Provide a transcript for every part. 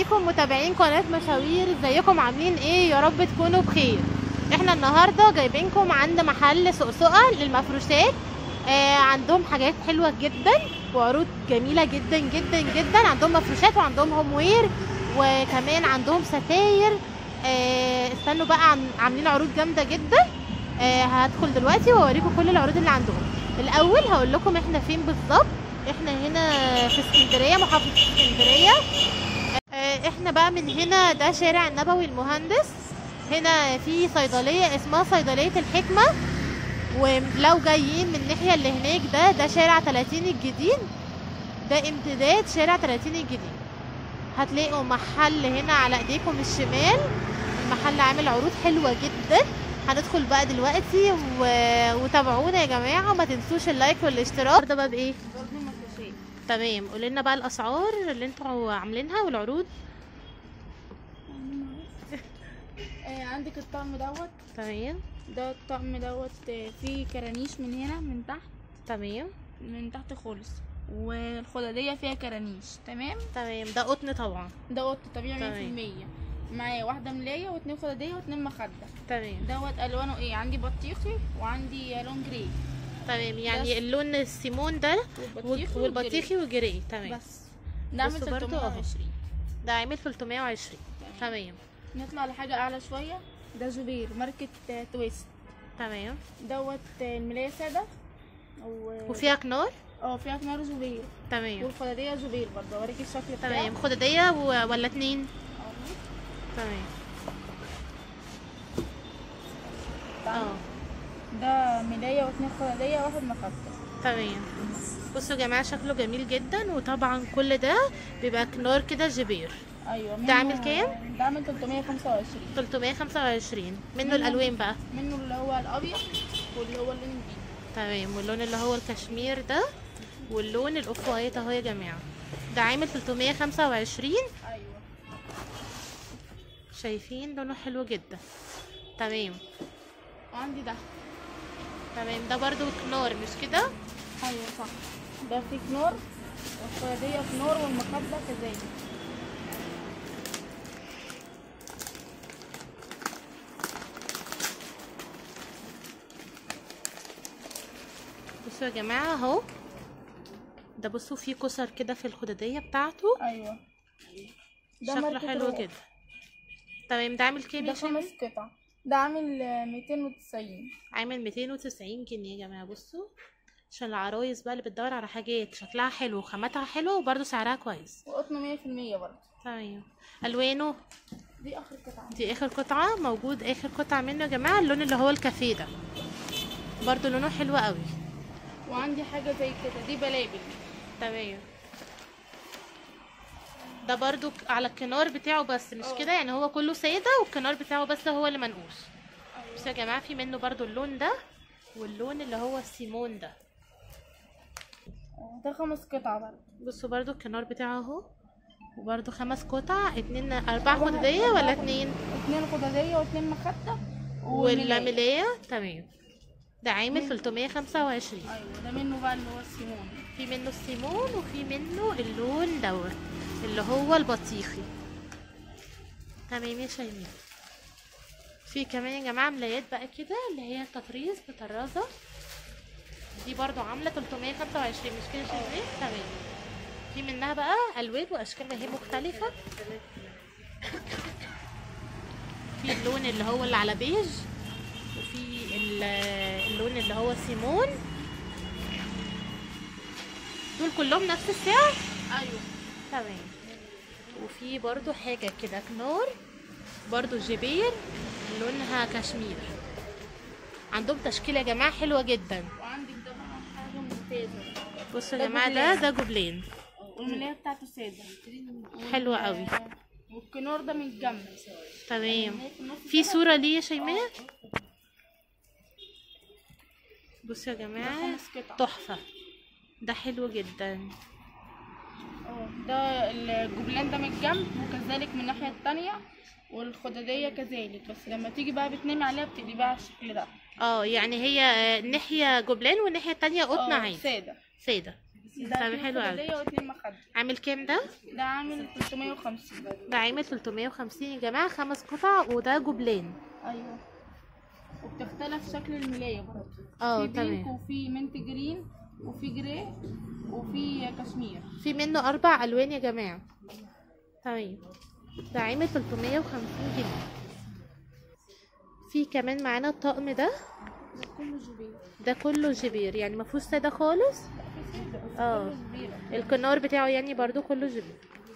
حضراتكم متابعين قناة مشاوير ازيكم عاملين ايه يا رب تكونوا بخير احنا النهاردة جايبينكم عند محل سقسقة للمفروشات آه عندهم حاجات حلوة جدا وعروض جميلة جدا جدا جدا عندهم مفروشات وعندهم هوم وير وكمان عندهم ستاير آه استنوا بقى عن عاملين عروض جامدة جدا آه هدخل دلوقتي واوريكم كل العروض اللي عندهم الاول هقول لكم احنا فين بالظبط احنا هنا في اسكندريه محافظه اسكندريه آه، احنا بقى من هنا ده شارع النبوي المهندس هنا في صيدليه اسمها صيدليه الحكمه ولو جايين من الناحيه اللي هناك ده ده شارع 30 الجديد ده امتداد شارع 30 الجديد هتلاقوا محل هنا على ايديكم الشمال المحل عامل عروض حلوه جدا هندخل بقى دلوقتي و... وتابعونا يا جماعه وما تنسوش اللايك والاشتراك ده بقى بايه برضه مفروشات تمام قولي لنا بقى الاسعار اللي انتوا عاملينها والعروض آه عندك الطقم دوت تمام ده الطقم دوت آه، فيه كرانيش من هنا من تحت تمام من تحت خالص والخدادية فيها كرانيش تمام تمام ده قطن طبعا ده قط طبيعي تمام. مية في المية معايا واحدة ملاية واتنين خدادية واتنين مخدة تمام دوت ألوانه ايه عندي بطيخي وعندي لون جراي تمام بس. يعني اللون السيمون ده والبطيخي وال- والبطيخي والجري تمام بس ده عامل بصوا برضو اهو. 320 ده عامل 320 تمام نطلع لحاجة أعلى شوية ده زبير ماركة آه، تويست تمام دوت آه، الملاية سادة و- وفيها كنار اه فيها كنار زبير تمام والخدادية زبير برضه اوريكي الشكل بتاعه تمام خدادية و- ولا اتنين أهو. تمام اه اه ده ملاية واتنين خدادية واحد مخدة تمام بصوا يا جماعة شكله جميل جدا وطبعا كل ده بيبقى كنار كده جبير ايوه ده عامل منه- كام؟ ده عامل 325 325 منه منه- الالوان بقى منه اللي هو الابيض واللي هو اللون الجديد تمام واللون اللي هو الكشمير ده واللون الاوف وايت اهو يا جماعه ده عامل 325 ايوه شايفين لونه حلو جدا تمام وعندي ده تمام ده برضو كنار مش كده ايوه صح ده في كنور والخدادية كنور والمخدة كذلك بصوا يا جماعه اهو ده بصوا فيه كسر كده في الخداديه بتاعته ايوه ده شكله ماركة حلو روح. كده تمام ده عامل كام ده يا شيماء خمس قطع ده عامل آه، 290 عامل 290 جنيه يا جماعه بصوا عشان العرايس بقى اللي بتدور على حاجات شكلها حلو وخامتها حلو وبرده سعرها كويس وقطن 100% برضه تمام الوانه دي اخر قطعة دي اخر قطعه موجود اخر قطعه منه يا جماعه اللون اللي هو الكافيه ده برضو لونه حلو قوي وعندي حاجة زي كده دي بلابل تمام ده برضو ك- على الكنار بتاعه بس مش اه. كده يعني هو كله ساده والكنار بتاعه بس هو اللي منقوش بس يا جماعه في منه برضو اللون ده واللون اللي هو السيمون ده آه، ده خمس قطع برضه بصوا برضو الكنار بتاعه اهو وبرضو خمس قطع اتنين اربع خدادية ولا اتنين اتنين خدادية واتنين مخدة ولا ملاية تمام ده عامل 325 ايوه ده منه بقى اللي هو السيمون في منه السيمون وفي منه اللون دوت اللي هو البطيخي تمام يا شيماء في كمان يا جماعة ملايات بقى كده اللي هي التطريز بطرازة دي برضو عاملة 325 مش كده يا شيماء تمام في منها بقى ألوان وأشكال ما هي مختلفة في اللون اللي هو اللي على بيج وفي ال- اللون اللي هو سيمون دول كلهم نفس السعر ايوه تمام وفي برضو حاجة كده كنور برضو جبير لونها كشمير عندهم تشكيلة يا جماعة حلوة جدا وعندك ده بقى حاجة ممتازة بصوا يا ده جماعة ده جبلين. ده جبلين والملاية بتاعته سادة حلوة وال- قوي. والكنور ده من الجنب تمام الملاية في النص في كده. صورة ليه يا شيماء اه. بصوا يا ده جماعة خمس قطع تحفة ده حلو جدا اه ده الجبلان ده من الجنب وكذلك من الناحية التانية والخدادية كذلك بس لما تيجي بقى بتنامي عليها بتقلبيها على الشكل ده اه يعني هي آه، ناحية جبلان والناحية التانية قطن اه، عادي سادة سادة ده طب اتنين حلو أوي. خدادية واتنين مخدة عامل كام ده ده عامل 350 ده عامل 350 يا جماعه خمس قطع وده جبلين ايوه وبتختلف شكل الملاية برضه اه في بينك تمام وفي منت جرين وفي جراي وفي كشمير في منه اربع الوان يا جماعه تمام ده عامل 350 جنيه في كمان معانا الطقم ده ده كله جبير ده كله جبير يعني ما فيهوش ساده خالص في سادة بس اه. كله جبير الكنار بتاعه يعني برضو كله جبير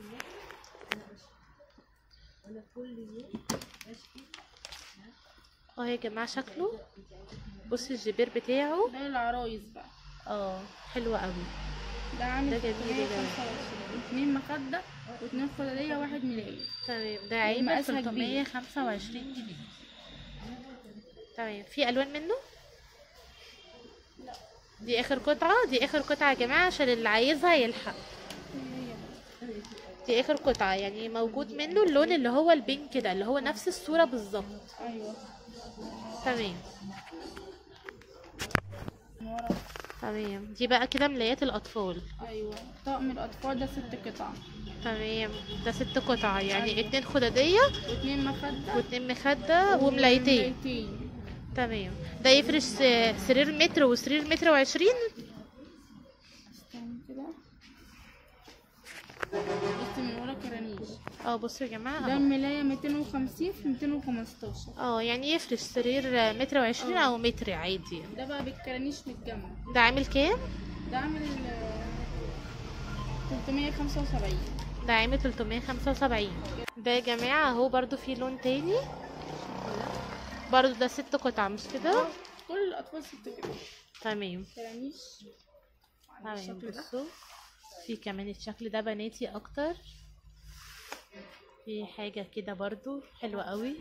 اه يا جماعه شكله بص الجبير بتاعه ده العرايس بقى اه حلو قوي ده عامل ده جميل يا جماعة. 325 اتنين مخدة واتنين خدادية واحد ملاية تمام ده عامل مقاسها كبير. 325 جنيه تمام في الوان منه دي اخر قطعه دي اخر قطعه يا جماعه عشان اللي عايزها يلحق دي اخر قطعه يعني موجود منه اللون اللي هو البينك كده اللي هو نفس الصوره بالظبط ايوه تمام من ورا تمام دي بقى كده ملايات الاطفال ايوه طقم الاطفال ده ست قطع تمام ده ست قطع يعني اتنين خداديه واتنين مخدة واتنين مخده وملايتين وملايتين تمام ده يفرش س- سرير متر وسرير متر وعشرين استنى كده بص من ورا كرانيش اه بصوا يا جماعه ده اهو. الملاية 250 في 215 اه يعني يفرش سرير متر وعشرين او متر عادي ده بقى بالكرانيش متجمع ده عامل كام ده عامل آه، 375 ده عامل 375 ده يا جماعه اهو برضو في لون تاني برضو ده ست قطع مش كده كل الاطفال ست كده تمام كرانيش تمام الشكل ده. بصوا في كمان الشكل ده بناتي اكتر في حاجه كده برضو حلوه قوي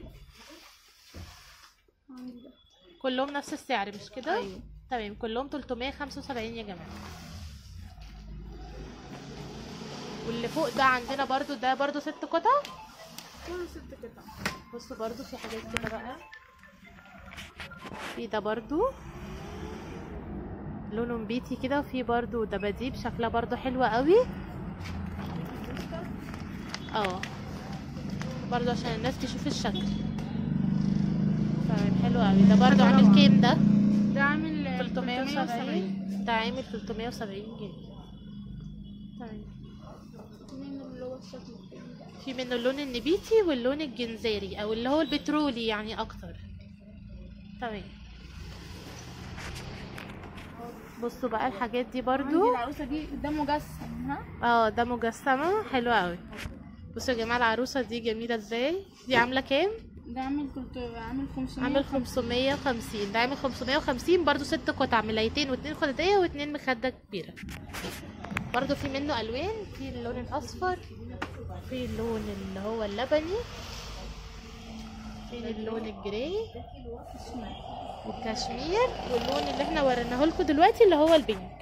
عندي ده. كلهم نفس السعر مش كده أيوة. تمام كلهم 375 يا جماعه واللي فوق ده عندنا برضو ده برضو ست قطع كله ست قطع بصوا برضو في حاجات كده بقى في ده برضو لونه بيتي كده وفي برضو دباديب شكلها برضو حلوة قوي اه برضو عشان الناس تشوف الشكل تمام حلو قوي ده برضو عامل كام ده ده عامل آه، 370 ده عامل 370 جنيه تمام منه اللي هو الشكل التاني ده في منه اللون النبيتي واللون الجنزيري او اللي هو البترولي يعني اكتر تمام بصوا بقى الحاجات دي عندي برضو العروسة دي ده مجسم ها اه ده مجسمة حلوة قوي بصوا يا جماعة العروسة دي جميلة ازاي دي عاملة كام ده عامل كنت عامل 500 عامل 550 ده عامل 550 برضو ست قطع ملايتين واتنين خدادية واتنين مخدة كبيرة برضو في منه الوان في اللون الاصفر في اللون اللي هو اللبني في اللون الجراي والكشمير واللون اللي احنا وريناه لكم دلوقتي اللي هو البينك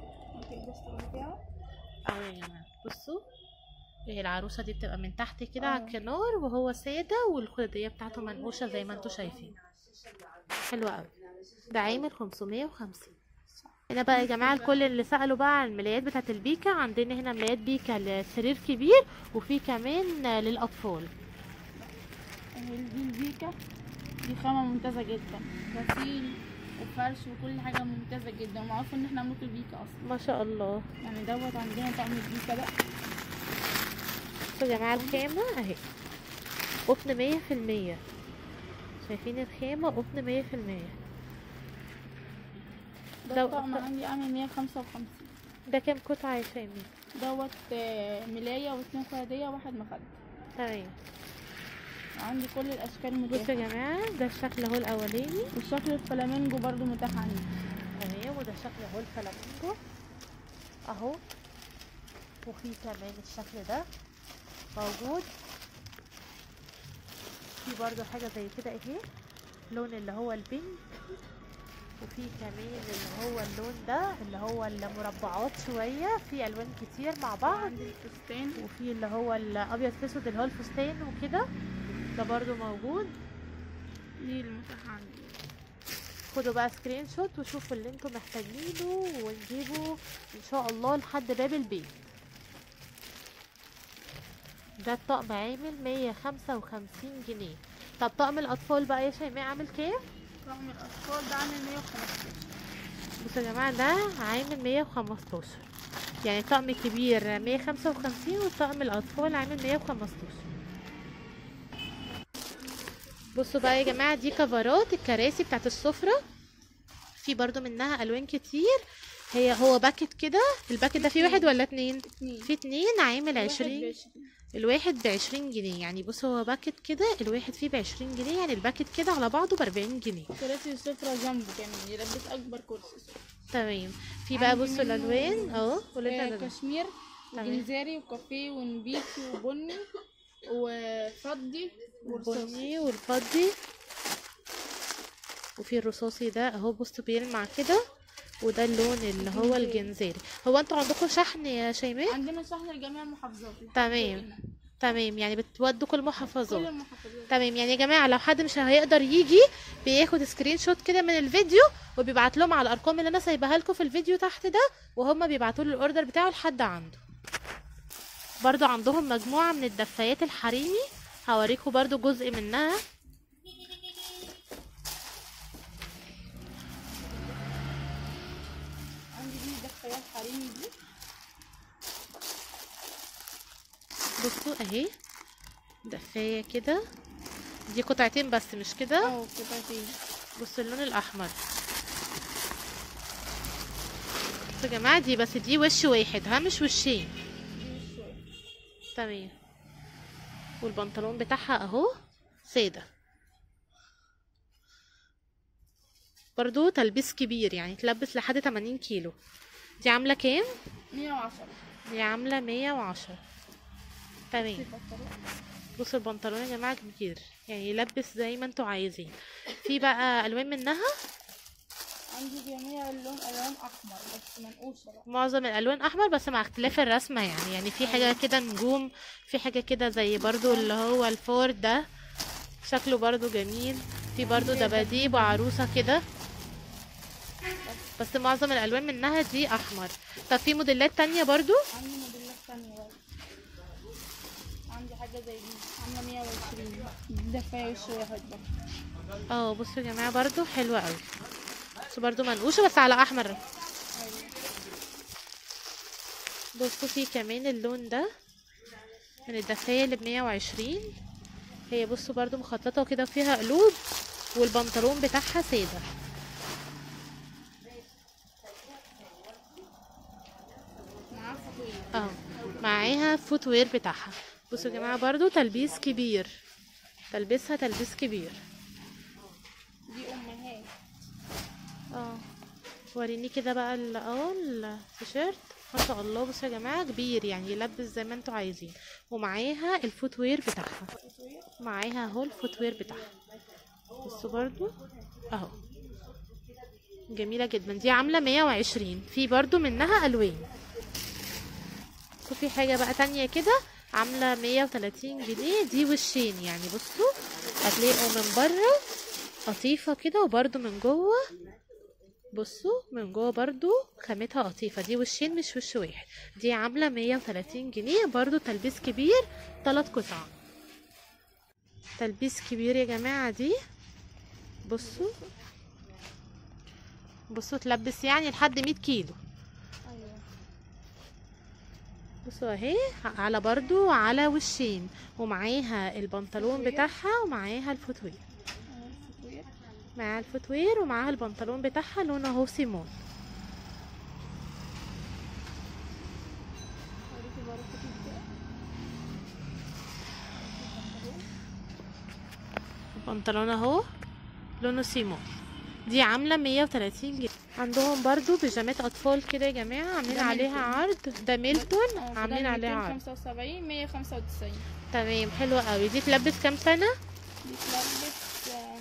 اهو يا جماعه بصوا هي العروسه دي بتبقى من تحت كده على اه. الكنار وهو ساده والخداديه بتاعته منقوشه زي ما انتم شايفين حلوه قوي ده عامل 550 هنا بقى يا جماعه الكل اللي سالوا بقى عن الملايات بتاعه البيكا عندنا هنا ملايات بيكا لسرير كبير وفي كمان للاطفال دي البيكا دي خامة ممتازة جدا غسيل وفرش وكل حاجة ممتازة جدا ومعروف ان احنا ملوك البيكا اصلا ما شاء الله يعني دوت عندنا طقم البيكا بقى بصوا يا جماعه الخامه اهي قطن مية في المية شايفين الخامة قطن مية في المية ده ده- الطقم ده- عندي عامل 155 ده كام قطعة يا شامي دوت آه، ملاية واتنين خدادية وواحد مخدة تمام عندي كل الاشكال بصوا متاحة يا جماعة ده الشكل اهو الاولاني والشكل الفلامينجو برضو متاح عندي تمام وده شكل اهو الفلامينجو اهو وفي كمان الشكل ده موجود في برضو حاجة زي كده اهي لون اللي هو البينك وفي كمان اللي هو اللون ده اللي هو المربعات شوية في الوان كتير مع بعض عندي الفستان وفي اللي هو الابيض في اسود اللي هو الفستان وكده ده برضو موجود دي المتاح عندي خدوا بقى سكرين شوت وشوفوا اللي انتم محتاجينه ونجيبه ان شاء الله لحد باب البيت ده الطقم عامل 155 جنيه طب طقم الاطفال بقى يا شيماء عامل كام رقم الاطفال ده عامل 115 بصوا يا جماعه ده عامل 115 يعني طقم كبير 155 وطقم الاطفال عامل 115 بصوا بقى يا جماعه دي كفرات الكراسي بتاعت السفره في برضو منها الوان كتير هي هو باكت كده الباكت ده فيه واحد ولا اتنين اتنين في اتنين عامل واحد عشرين بعشرين. الواحد بعشرين جنيه يعني بص هو باكت كده الواحد فيه بعشرين جنيه يعني الباكت كده على بعضه بأربعين جنيه كراسي السفرة جنبه كمان يلبس اكبر كرسي تمام في بقى عندي بصوا منه- الالوان اهو قول آه، انت ده. كشمير تمام. وجنزاري وكافيه ونبيتي وبني وفضي ورصاصي البني والفضي وفي الرصاصي ده اهو بصوا بيلمع كده وده اللون اللي هو الجنزيري. الجنزيري هو انتوا عندكم شحن يا شيماء عندنا شحن لجميع المحافظات لحد تمام. هنا. تمام يعني بتودوا كل كل المحافظات المحافظات تمام يعني يا جماعه لو حد مش هيقدر يجي بياخد سكرين شوت كده من الفيديو وبيبعت لهم على الارقام اللي انا سايباها لكم في الفيديو تحت ده وهم بيبعتوا له الاوردر بتاعه لحد عنده برضو عندهم مجموعه من الدفايات الحريمي هوريكم برضو جزء منها عندي دي دفايات حريمي دي بصوا اهي دفايه كده دي قطعتين بس مش كده اه قطعتين بصوا اللون الاحمر بصوا يا جماعه دي بس دي وش واحد ها مش وشين دي مش شوية تمام والبنطلون بتاعها اهو سادة برضو تلبيس كبير يعني تلبس لحد 80 كيلو دي عاملة كام؟ 110 دي عاملة 110 تمام في بطارية بصوا البنطلون يا جماعة كبير يعني يلبس زي ما انتوا عايزين في بقى الوان منها عندي جميع اللون الوان احمر بس منقوشه بقى معظم الالوان احمر بس مع اختلاف الرسمه يعني يعني في حاجه كده نجوم في حاجه كده زي برضو اللي هو الفورد ده شكله برضو جميل في برضو دباديب وعروسه كده بس معظم الالوان منها دي احمر طب في موديلات تانية برضو عندي موديلات تانية بقى عندي حاجة زي دي عاملة 120 دي دفاية وش واحد بقى اه بصوا يا جماعه برضو حلوه قوي بس برضو منقوشه بس على احمر أيوة. بصوا في كمان اللون ده من الدفاية اللي بمية وعشرين هي بصوا برضو مخططة وكده وفيها قلوب والبنطلون بتاعها سادة معاه فوطية اه معاها فوت وير بتاعها بصوا يا جماعة برضو تلبيس كبير تلبسها تلبيس كبير دي أمهات اه وريني كده بقى ال- اه التيشيرت ما شاء الله بصوا يا جماعة كبير يعني يلبس زي ما انتوا عايزين ومعاها الفوت وير بتاعها فوطية معاها اهو الفوت وير بتاعها بصوا برضو اهو جميلة جدا دي عاملة مية وعشرين في برضو منها ألوان وفي حاجة بقى تانية كده عاملة مية وتلاتين جنيه دي وشين يعني بصوا هتلاقوا من بره قطيفة كده وبرضو من جوه بصوا من جوه برضو خامتها قطيفة دي وشين مش وش واحد دي عاملة مية وتلاتين جنيه برضو تلبيس كبير تلات قطع تلبيس كبير يا جماعة دي بصوا بصوا تلبس يعني لحد مية كيلو أيوة بصوا اهي على برضو على وشين ومعاها البنطلون فوتوير. بتاعها ومعاها الفوتوير أهو الفوطية معاها الفوتوير ومعاها البنطلون بتاعها لونه اهو سيمون وريكي بقى الفوطية كده. البنطلون اهو لونه سيمون دي عاملة مية وتلاتين جنيه عندهم برضو بيجامات اطفال كده يا جماعة عاملين ده عليها ميلتون. عرض ده ميلتون اه عاملين عليها عرض 275 195 تمام حلوة قوي دي تلبس كام سنة دي تلبس آه،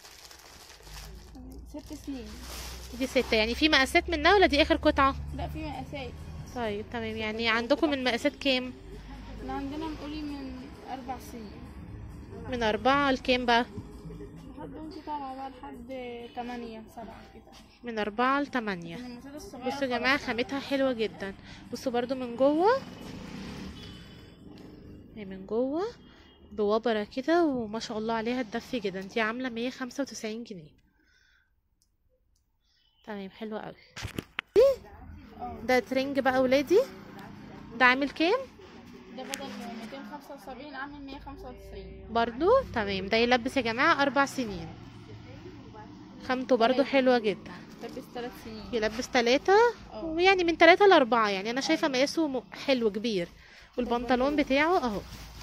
ست سنين دي ستة يعني في مقاسات منها ولا دي اخر قطعة لا في مقاسات طيب تمام يعني عندكم من مقاسات كام احنا عندنا نقولي من أربع سنين من أربعة لكام بقى لحد الدونكي طالعة بقى لحد تمانية سبعة كده من أربعة لتمانية من الموتات الصغيرة بصوا يا جماعة خامتها حلوة جدا بصوا برضو من جوه هي من جوه بوبرة كده وما شاء الله عليها تدفي جدا دي عاملة مية خمسة وتسعين جنيه تمام حلوة اوي اه ده ترنج بقى ولادي ده عامل كام ده بدل ميتين خمسة وسبعين عامل مية خمسة وتسعين برضو تمام ده يلبس يا جماعة أربع سنين خامته برضو حلوة جدا لبس تلات سنين يلبس تلاتة اه ويعني من تلاتة لأربعة يعني أنا شايفة مقاسه م- حلو كبير والبنطلون بتاعه أهو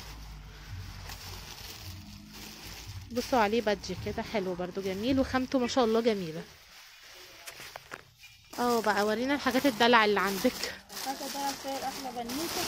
بصوا عليه بادج كده حلو برضو جميل وخامته ما شاء الله جميلة اه بقى ورينا الحاجات الدلع اللي عندك هذا ده سعر أحلى بنوتة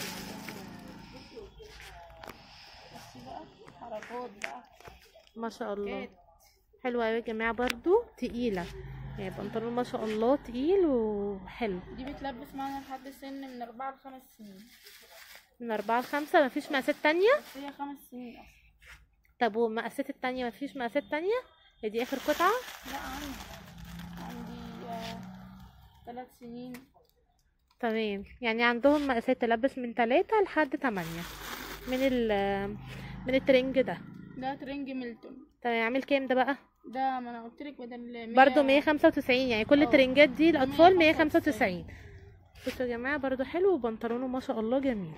بس بقى حركات بقى ما شاء الله كات حلوة أوي يا جماعة برضو تقيلة يعني بنطلون ما شاء الله تقيل وحلو دي بتلبس معانا لحد سن من أربعة لخمس سنين من أربعة لخمسة مفيش مقاسات تانية بس هي خمس سنين أصلا طب والمقاسات التانية مفيش مقاسات تانية هي دي آخر قطعة لا عندي عندي آه، تلات سنين تمام يعني عندهم مقاسات تلبس من تلاتة لحد تمانية من ال من الترنج ده ده ترنج ميلتون تمام عامل كام ده بقى ده ما انا قلت لك بدل برضو مية خمسة وتسعين يعني كل اه. الترنجات دي الأطفال مية خمسة 195. وتسعين بصوا يا جماعة برضو حلو وبنطلونه ما شاء الله جميل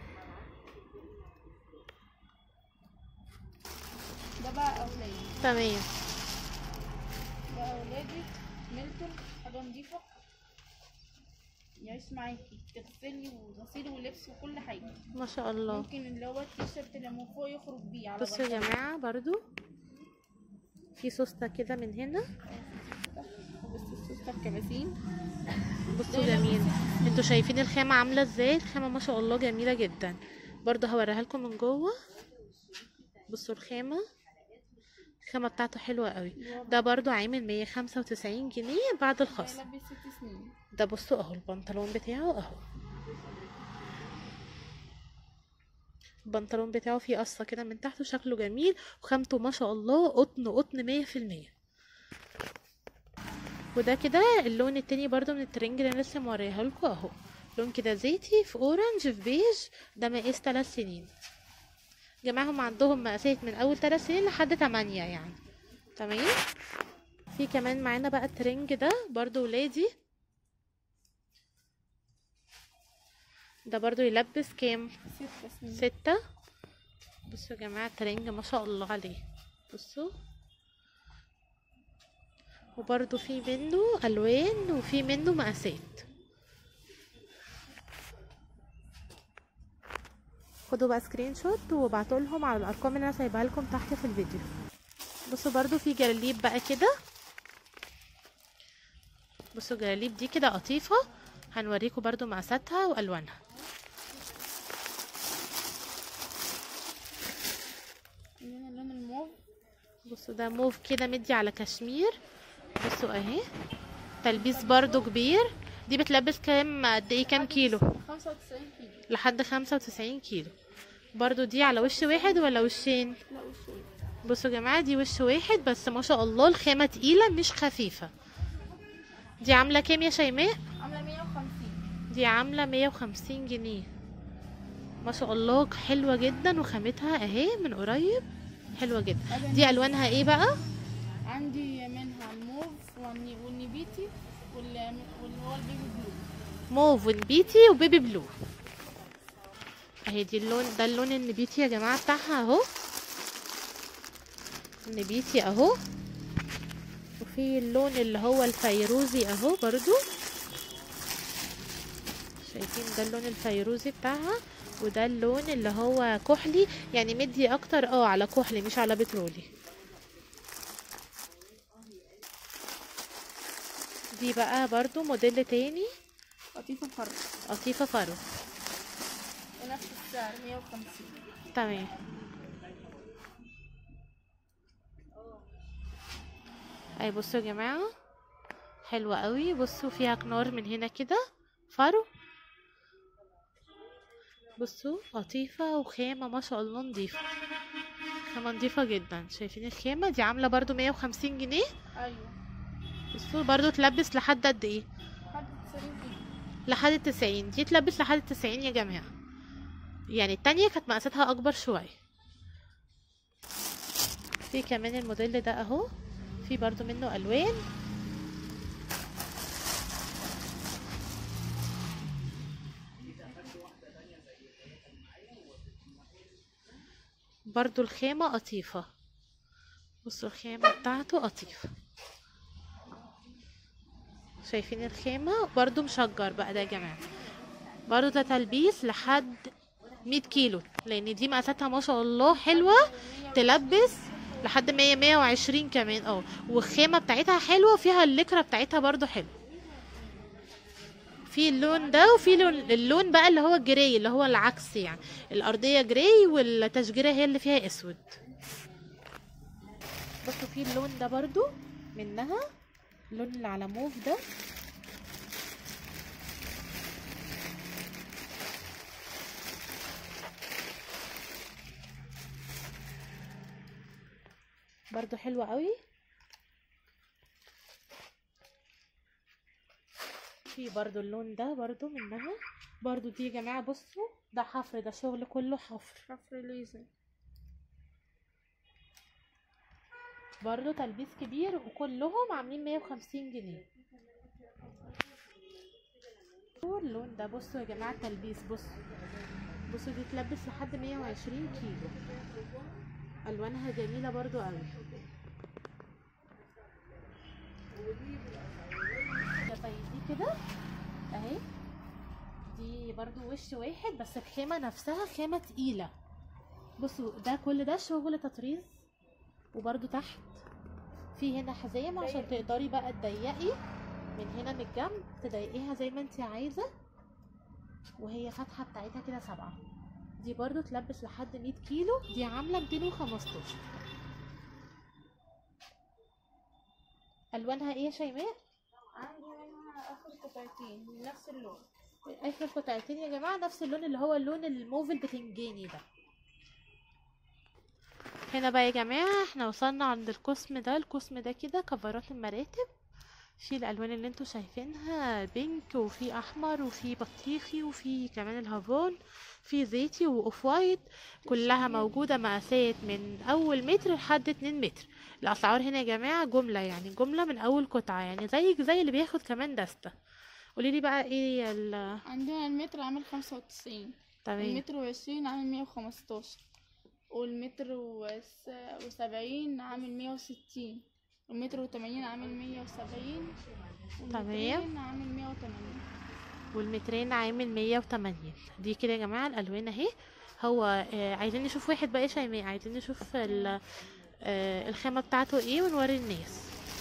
ده بقى أولادي تمام ده أولادي ميلتون حاجة نضيفة يعيش معاكي تغسلي وغسيل ولبس وكل حاجة ما شاء الله ممكن اللي هو التيشيرت اللي من فوق يخرج بيه على بصوا يا بطل. جماعة برضو في سوستة كده من هنا بس السوستة الكباسين بصوا جميل انتوا شايفين الخامة عاملة ازاي الخامة ما شاء الله جميلة جدا برضو هوريها لكم من جوه بصوا الخامة الخامة بتاعته حلوة قوي ده برضو عامل مية خمسة وتسعين جنيه بعد الخصم لبس ست سنين ده بصوا اهو البنطلون بتاعه اهو البنطلون بتاعه فيه قصة كده من تحت وشكله جميل وخامته ما شاء الله قطن قطن مية في المية وده كده اللون التاني برضو من الترنج اللي انا لسه موريها لكم اهو لون كده زيتي في اورنج في بيج ده مقاس تلات سنين جماعة هم عندهم مقاسات من اول تلات سنين لحد تمانية يعني تمام في كمان معانا بقى الترنج ده برضو ولادي ده برضو يلبس كام ست سنين ستة بصوا يا جماعة الترنج ما شاء الله عليه بصوا وبرضو في منه ألوان وفي منه مقاسات خدوا بقى سكرين شوت وابعتوا لهم على الأرقام اللي أنا سايبها لكم تحت في الفيديو بصوا برضو في جلاليب بقى كده بصوا جلاليب دي كده قطيفة هنوريكم برضو مقاساتها وألوانها عندنا اللون الموف بصوا ده موف كده مدي على كشمير بصوا اهي تلبيس برضو كبير دي بتلبس كام قد ايه كام كيلو خمسة وتسعين كيلو لحد خمسة وتسعين كيلو برضو دي على وش واحد ولا وشين لا وشوي بصوا يا جماعة دي وش واحد بس ما شاء الله الخامة تقيلة مش خفيفة دي عاملة كام يا شيماء عاملة مية وخمسين دي عاملة مية وخمسين جنيه ما شاء الله حلوة جدا وخامتها اهي من قريب حلوة جدا دي الوانها ايه بقى عندي منها الموف والني- والنبيتي وال- واللي هو البيبي بلو موف والبيتي وبيبي بلو اهي دي اللون ده اللون النبيتي يا جماعه بتاعها اهو النبيتي اهو وفي اللون اللي هو الفيروزي اهو برضو شايفين ده اللون الفيروزي بتاعها وده اللون اللي هو كحلي يعني مدي اكتر اه على كحلي مش على بترولي دي بقى برضو موديل تاني قطيفة فرد قطيفة فرو ونفس السعر مية وخمسين تمام اي بصوا يا جماعة حلوة قوي بصوا فيها كنار من هنا كده فرو بصوا لطيفة وخامة ما شاء الله نضيفة خامة نضيفة جدا شايفين الخامة دي عاملة برضو مية وخمسين جنيه ايوه بصوا برضو تلبس لحد قد ايه حد تسعين جنيه لحد التسعين دي تلبس لحد التسعين يا جماعة يعني التانية كانت مقاساتها أكبر شوية في كمان الموديل ده أهو في برضو منه ألوان برضو الخامة قطيفة بصوا الخامة بتاعته قطيفة شايفين الخامة برضو مشجر بقى ده يا جماعة برضو ده تلبيس لحد 100 كيلو لان دي مقاساتها ما شاء الله حلوة تلبس لحد 100 120 كمان اه والخامة بتاعتها حلوة فيها اللكرة بتاعتها برضو حلو في اللون ده وفي لون اللون بقى اللي هو الجراي اللي هو العكس يعني الارضية جراي والتشجيرة هي اللي فيها اسود بصوا في اللون ده برضو منها اللون اللي على موف ده برضو حلوة قوي في برضو اللون ده برضو منها برضو دي يا جماعة بصوا ده حفر ده شغل كله حفر حفر ليزر برضو تلبيس كبير وكلهم عاملين 150 جنيه اللون ده بصوا يا جماعة التلبيس بصوا بصوا دي تلبس لحد 120 كيلو الوانها جميلة برضو قوي ده طيب دي كده اهي دي برضو وش واحد بس الخامة نفسها خامة تقيلة بصوا ده كل ده شغل تطريز وبرده تحت في هنا حزام عشان تقدري بقى تضيقي من هنا من الجنب تضيقيها زي ما انت عايزه وهي فتحه بتاعتها كده سبعة دي برضو تلبس لحد 100 كيلو دي عامله 215 الوانها ايه يا شيماء عندي منها اخر قطعتين من نفس اللون اخر قطعتين يا جماعه نفس اللون اللي هو اللون الموف البتنجاني ده هنا بقى يا جماعة احنا وصلنا عند القسم ده القسم ده كده كفرات المراتب في الالوان اللي انتوا شايفينها بينك وفي احمر وفي بطيخي وفي كمان الهافون في زيتي واوف وايت كلها موجودة مقاسات من اول متر لحد اتنين متر الاسعار هنا يا جماعة جملة يعني جملة من اول قطعة يعني زيك زي اللي بياخد كمان دستة قوليلي بقى ايه ال عندنا المتر عامل خمسة وتسعين تمام المتر وعشرين عامل مية وخمستاشر والمتر وس- وسبعين عامل مية وستين والمتر وتمانين عامل مية وسبعين والمترين عامل مية وتمانين والمترين عامل مية وتمانين دي كده يا جماعة الألوان اهي هو آه عايزين نشوف واحد بقى يا شيماء عايزين نشوف ال- آه الخامة بتاعته ايه ونوري الناس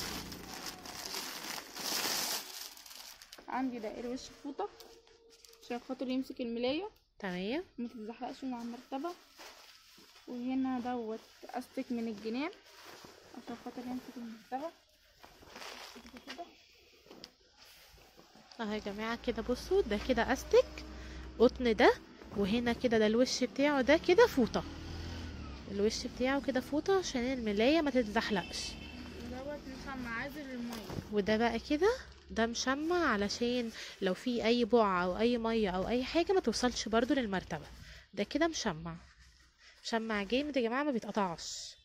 عندي دائري وش فوطة عشان خاطر يمسك الملاية تمام ما تتزحلقش من على المرتبة وهنا دوت استك من الجناب عشان خاطر يمسك المرتبة كده كده. اهو يا جماعة كده بصوا ده كده استك قطن ده وهنا كده ده الوش بتاعه ده كده فوطة الوش بتاعه كده فوطة عشان الملاية ما تتزحلقش دوت ينفع معازل المية وده بقى كده ده مشمع علشان لو في اي بقعة او اي مية او اي حاجة ما توصلش برضو للمرتبة ده كده مشمع مشمع جامد يا جماعة ما بيتقطعش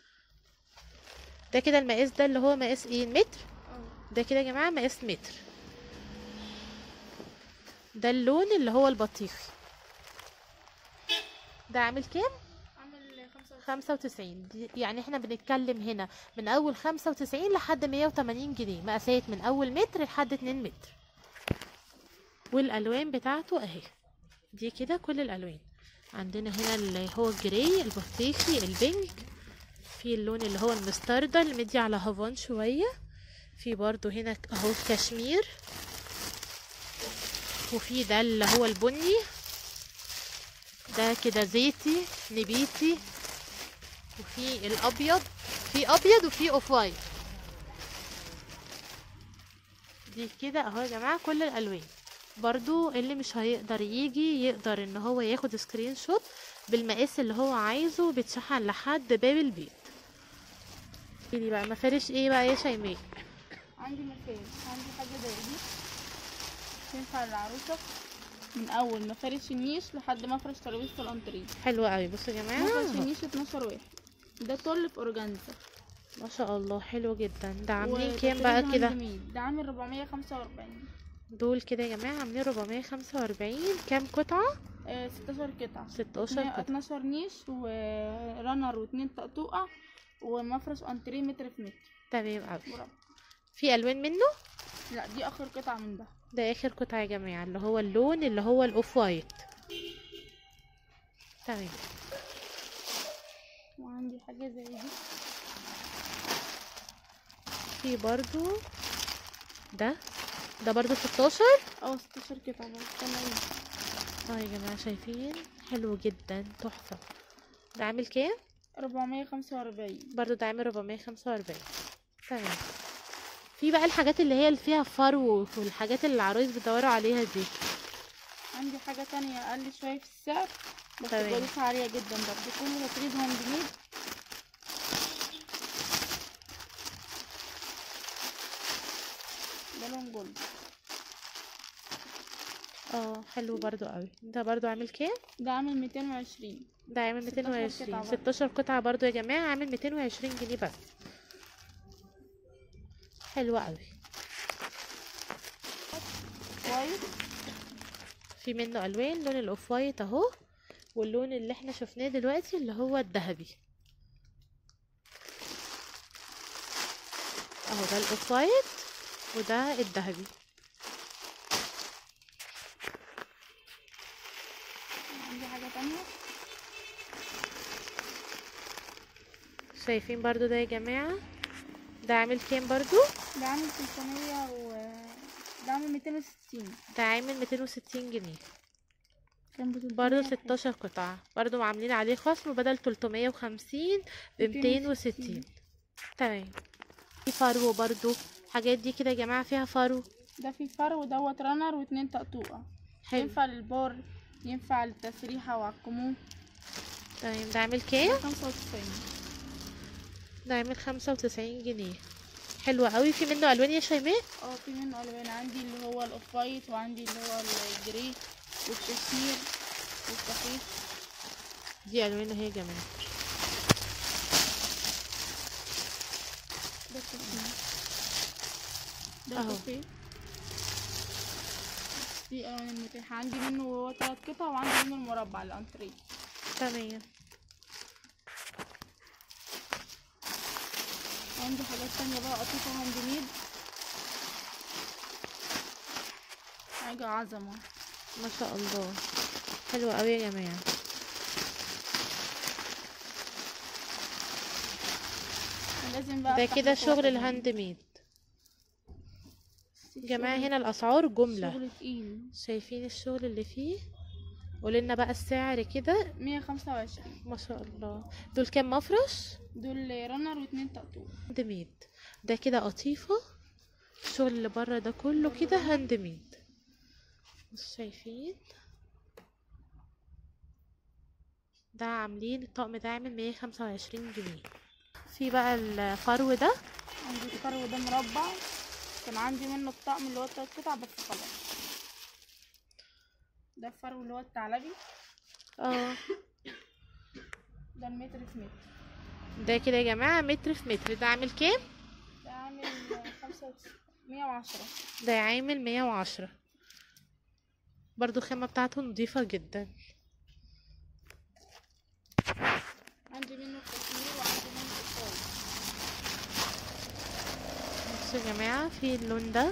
ده كده المقاس ده اللي هو مقاس ايه متر اه ده كده يا جماعة مقاس متر ده اللون اللي هو البطيخي ده عامل كام عامل خمسة خمسة وتسعين يعني احنا بنتكلم هنا من اول خمسة وتسعين لحد مية وتمانين جنيه مقاسات من اول متر لحد اتنين متر والالوان بتاعته اهي دي كده كل الالوان عندنا هنا اللي هو الجراي البطيخي البينك في اللون اللي هو المستردة اللي مدي على هافون شوية في برضو هنا اهو كشمير وفي ده اللي هو البني ده كده زيتي نبيتي وفي الابيض في ابيض وفي اوف وايت دي كده اهو يا جماعه كل الالوان برضو اللي مش هيقدر يجي يقدر ان هو ياخد سكرين شوت بالمقاس اللي هو عايزه بيتشحن لحد باب البيت قولي بقى مفارش ايه بقى يا شيماء عندي مفارش عندي حاجة زي دي تنفع للعروسة من أول مفارش النيش لحد مفرش ترابيزة الأنتريه حلوة قوي بصوا يا مفرش جماعة النيش 12 واحد ده طل في أورجانزا ما شاء الله حلو جدا ده عاملين وده كام بقى تريد كده هاند ميد. ده عامل 445 دول كده يا جماعة عاملين 445 كام قطعة آه 16 قطعة 16 قطعة 12 نيش ورنر واتنين طقطوقة ومفرش أنتريه متر في متر تمام قوي مربع. في الوان منه لا دي آخر قطعة من ده ده اخر قطعة يا جماعة اللي هو اللون اللي هو الاوف وايت تمام وعندي حاجة زي دي في برضو ده ده برضو 16 اه 16 قطعة برضه تمام اه يا جماعة شايفين حلو جدا تحفة ده عامل كام 445 برضو ده عامل 445 تمام في بقى الحاجات اللي هي اللي فيها فرو والحاجات اللي العرايس بيدوروا عليها دي عندي حاجة تانية أقل شوية في السعر بس تمام. جودتها عالية جدا برضه كله تريد هاند ميد ده لون جولد اه حلو برضو قوي ده برضو عامل كام ده عامل 220 ده عامل 16 قطعة 220 برضو. 16 قطعة برضو يا جماعة عامل 220 جنيه بس حلو قوي وايت في منه الوان لون الاوف وايت اهو واللون اللي احنا شفناه دلوقتي اللي هو الذهبي اهو ده الاوف وايت وده الذهبي عندي حاجة تانية شايفين برضو ده يا جماعة ده عامل كام برضو ده عامل 300 و ده عامل 260 ده عامل 260 جنيه كان ب برضو 300 16 قطعة برضو عاملين عليه خصم بدل 350 ب 260 تمام في فرو برضو الحاجات دي كده يا جماعة فيها فرو ده في فرو دوت رانر واتنين طقطوقة حلو ينفع للبار ينفع للتسريحة وعلى الكمون تمام ده عامل كام 95 ده عامل 95 جنيه حلو قوي في منه الوان يا شيماء اه في منه الوان عندي اللي هو الاوف وايت وعندي اللي هو الجري والكشمير والصفيف دي الوان اهي يا جماعة ده الكشمير ده أهو. الصفيف دي الوان المتاحة عندي منه هو تلات قطع وعندي منه المربع الانتريه تمام عندي حاجات تانية بقى قطيفة هاند ميد حاجة عظمة ما شاء الله حلو قوي يا جماعة لازم بقى ده أفتح كده لكم شغل واحدة الهاند ميد شغل- جماعة هنا الأسعار جملة شغل تقيل شايفين الشغل اللي فيه قولنا بقى السعر كده مية خمسة وعشرين ما شاء الله دول كام مفرش دول رانر واتنين طقطوق هاند ميد ده كده قطيفة الشغل اللي بره ده كله كده هاند ميد بصوا شايفين ده عاملين الطقم ده عامل مية خمسة وعشرين جنيه في بقى الفرو ده عندي الفرو ده مربع كان عندي منه الطقم اللي هو تلات قطع بس خلاص ده الفرو اللي هو الثعلبي اه ده المتر في متر ده كده يا جماعة متر في متر ده عامل كام؟ ده عامل خمسة وتس- مية وعشرة ده عامل مية وعشرة برضو الخامة بتاعته نظيفة جدا عندي منه الكشمير وعندي منه الفوق بصوا يا جماعة في اللون ده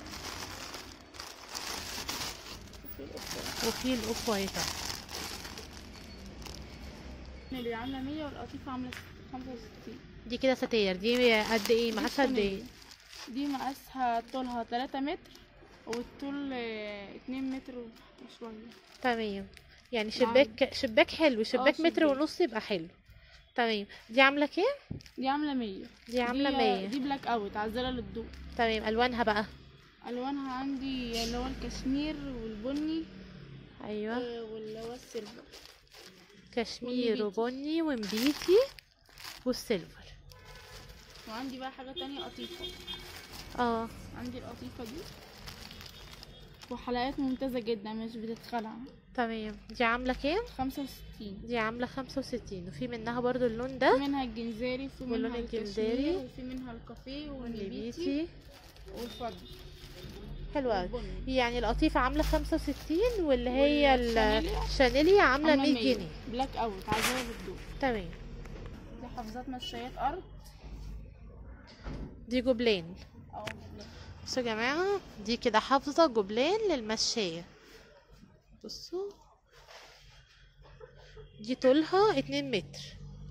وفي الأوف وفي الاوف وايت أهو. اللي عاملة مية والقطيفة عاملة خمسة وستين دي كده ستاير دي قد ايه مقاسها قد ايه دي مقاسها طولها تلاتة متر والطول آه، اتنين متر وشوية تمام يعني شباك شباك حلو شباك متر شباك. ونص يبقى حلو تمام دي عاملة كام؟ دي عاملة مية دي عاملة دي- مية دي بلاك اوت عزلة للضوء تمام الوانها بقى الوانها عندي اللي هو الكشمير والبني ايوه آه، واللي هو السيلفر كشمير والنبيتي. وبني ومبيتي والسيلفر وعندي بقى حاجه تانية قطيفه اه عندي القطيفه دي وحلقات ممتازه جدا مش بتتخلع تمام دي عامله كام خمسة وستين دي عامله خمسة وستين وفي منها برضو اللون في ده منها الجنزاري في واللون منها الجنزاري. الكشمير وفي منها الكافيه والنبيتي والنبيتي والفضي حلو قوي والبني. يعني القطيفه عامله خمسة وستين واللي هي والشانيليا الشانيليا عامله عاملة 100 مية. جنيه بلاك اوت عايزاها بالدور تمام دي حافظات مشايات ارض دي جبلين او بصوا يا جماعة دي كده حافظة جبلان للمشاية بصوا دي طولها اتنين متر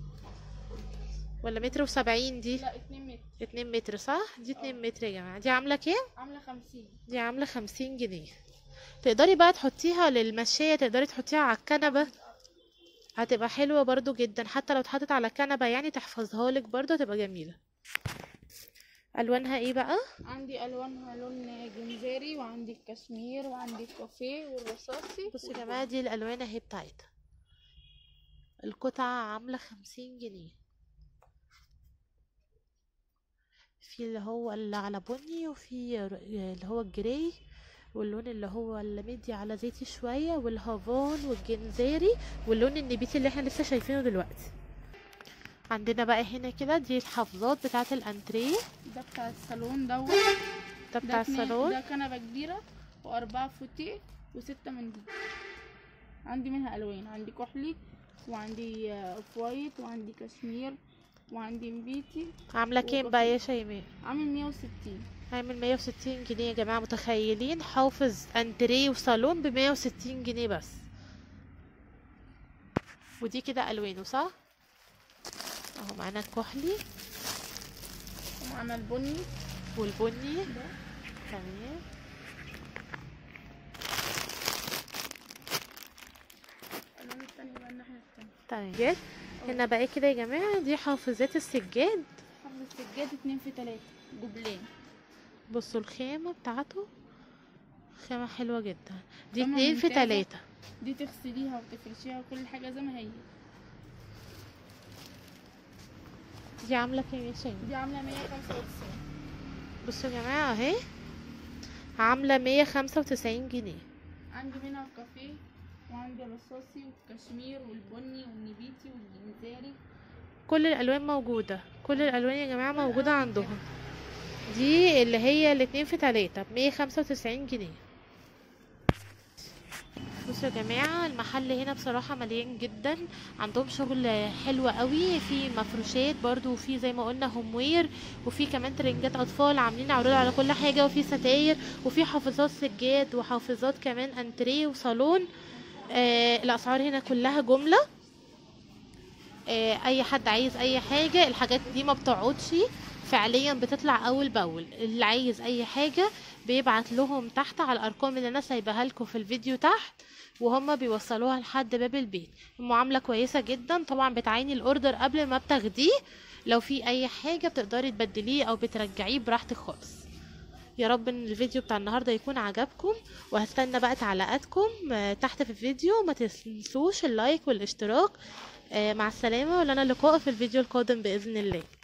ولا متر وسبعين دي لا اتنين متر اتنين متر صح دي اتنين متر يا جماعة دي عاملة كام عاملة خمسين دي عاملة خمسين جنيه تقدري بقى تحطيها للمشاية تقدري تحطيها على الكنبة هتبقى حلوة برضو جدا حتى لو اتحطت على كنبة يعني تحفظها لك برضو هتبقى جميلة ألوانها ايه بقى عندي الوانها لون جنزاري وعندي الكشمير وعندي الكافيه والرصاصي بصوا يا جماعة دي الألوان اهي بتاعتها القطعة عاملة خمسين جنيه في اللي هو اللي على بني وفي ر- اللي هو الجراي واللون اللي هو المدي على زيتي شوية والهافان والجنزاري واللون النبيتي اللي احنا لسه شايفينه دلوقتي عندنا بقى هنا كده دي الحافظات بتاعة الانتريه ده بتاع الصالون دوت ده بتاع اتنين- الصالون ده كنبة كبيرة وأربعة فوتيه وستة من دي عندي منها ألوان عندي كحلي وعندي آه، اوف وايت وعندي كشمير وعندي مبيتي عاملة كام بقى يا شيماء عامل مية وستين عامل 160 جنيه يا جماعة متخيلين حافظ انتريه وصالون ب 160 جنيه بس ودي كده الوانه صح اهو معانا الكحلي ومعنا البني والبني ده تمام الألوان التانية بقى الناحية التانية تمام جد هنا بقى كده يا جماعة دي حافظات السجاد حفظ السجاد اتنين في تلاتة جبلين بصوا الخامة بتاعته خامة حلوة جدا دي خامة اتنين في ممتازة. تلاتة دي تغسليها وتفرشيها وكل حاجة زي ما هي دي عاملة كام يا شيماء دي عاملة مية خمسة وتسعين بصوا يا جماعة اهي عاملة 195 جنيه عندي منها الكافيه وعندي الرصاصي والكشمير والبني والنبيتي والجنزاري كل الالوان موجوده كل الالوان يا جماعه موجوده عندهم دي اللي هي الاتنين في تلاتة بمية خمسة وتسعين جنيه بصوا يا جماعة المحل هنا بصراحة مليان جدا عندهم شغل حلو قوي في مفروشات برضو وفي زي ما قلنا هوموير وفي كمان ترنجات اطفال عاملين عروض على كل حاجة وفي ستاير وفي حافظات سجاد وحافظات كمان انتريه وصالون آه الاسعار هنا كلها جملة آه، اي حد عايز اي حاجه الحاجات دي ما بتقعدش فعليا بتطلع اول باول اللي عايز اي حاجه بيبعت لهم تحت على الارقام اللي انا سايباها لكم في الفيديو تحت وهم بيوصلوها لحد باب البيت المعامله كويسه جدا طبعا بتعيني الاوردر قبل ما بتاخديه لو في اي حاجه بتقدري تبدليه او بترجعيه براحتك خالص يا رب ان الفيديو بتاع النهارده يكون عجبكم وهستنى بقى تعليقاتكم آه، تحت في الفيديو ما تنسوش اللايك والاشتراك آه، مع السلامة ولنا لقاء في الفيديو القادم بإذن الله